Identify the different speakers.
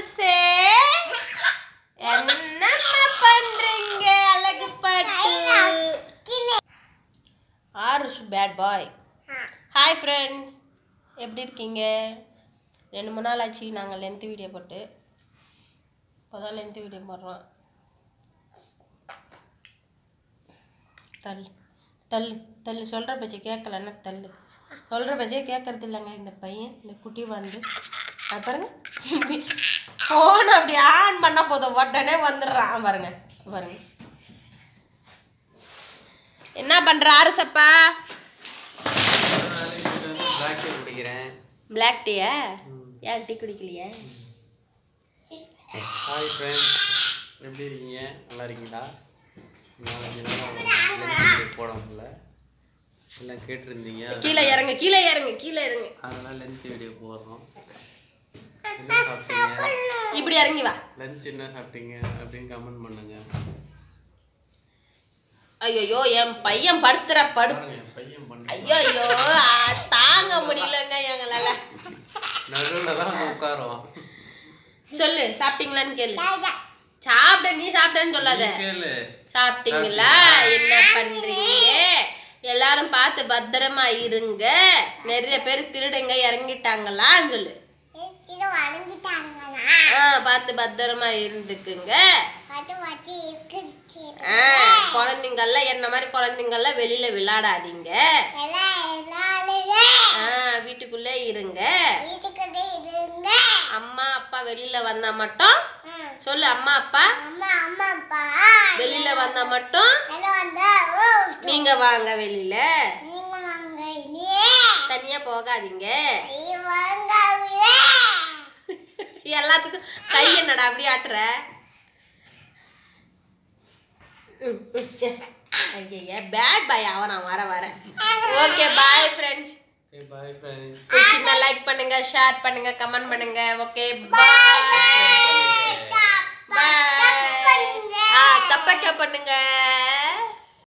Speaker 1: ஆருசே என்னம்மா பண்றீங்க அழகு பாட்டு Aarush bad boy hi friends எப்படி இருக்கீங்க ரெண்டு மூணு நாள் ஆச்சு நாங்கள் லென்த் வீடியோ போட்டு இப்போதான் லென்த் வீடியோ போடுறோம் தள்ளு தள்ளு தள்ளு சொல்கிற பேச்சை கேட்கலன்னா தள்ளு சொல்கிற பேச்சே கேட்கறது இல்லைங்க இந்த பையன் இந்த குட்டி வந்து அது பாருங்க ஃபோன் அப்படி ஆன் பண்ணால் போதும் உடனே வந்துடுறான் பாருங்க பாருங்க என்ன பண்ணுற ஆருசப்பா
Speaker 2: பிளாக் டீ குடிக்கிறேன்
Speaker 1: பிளாக் டீயா ஏன் டீ குடிக்கலையா
Speaker 2: ஹாய் ஃப்ரெண்ட்ஸ் எப்படி இருக்கீங்க நல்லா இருக்கீங்களா நாளைக்கு நாள் போட முடியல எல்லாம் கேட்டிருந்தீங்க
Speaker 1: கீழே இறங்கு கீழே இறங்கு கீழே இறங்கு
Speaker 2: அதெல்லாம் லஞ்ச் வீடியோ போடுறோம் என்ன சாப்பிட்டீங்க
Speaker 1: இப்படி இறங்கி வா
Speaker 2: லஞ்ச் என்ன சாப்பிட்டீங்க அப்படின்னு கமெண்ட் பண்ணுங்க
Speaker 1: ஐயோ என் பையன் படுத்துற படு
Speaker 2: பாருங்க, என் பையன் பண்ண
Speaker 1: ஐயோ ஐயோ தாங்க முடியலங்க எங்களால
Speaker 2: நடுவில் தான் உட்காரோம்
Speaker 1: சொல்லு சாப்பிட்டீங்களான்னு கேளு சாப்பிட்ட நீ சாப்பிட்டேன்னு சொல்லாத
Speaker 2: கேளு
Speaker 1: சாப்பிட்டீங்களா என்ன பண்றீங்க எல்லாரும் பார்த்து பத்திரமா இருங்க நிறைய பேர் திருடுங்க இறங்கிட்டாங்களான்னு சொல்லு ஆ பார்த்து பத்திரமா இருந்துக்குங்க ஆ குழந்தைங்கள்லாம் என்ன மாதிரி குழந்தைங்கள்லாம் வெளியில விளையாடாதீங்க ஆ வீட்டுக்குள்ளே இருங்க அம்மா அப்பா வெளியில வந்தா மட்டும் சொல்லு அம்மா அப்பா வெளியில வந்தா மட்டும் நீங்க வாங்க வெளியில தனியா போகாதீங்க எல்லாத்துக்கும் கை என்னடா அப்படி ஆட்டுற ஐயா பேட் பாய் அவன் வர வர okay bye friends
Speaker 2: bye friends
Speaker 1: பிடிச்சிருந்தா லைக் பண்ணுங்க ஷேர் பண்ணுங்க கமெண்ட் பண்ணுங்க ஓகே பாய்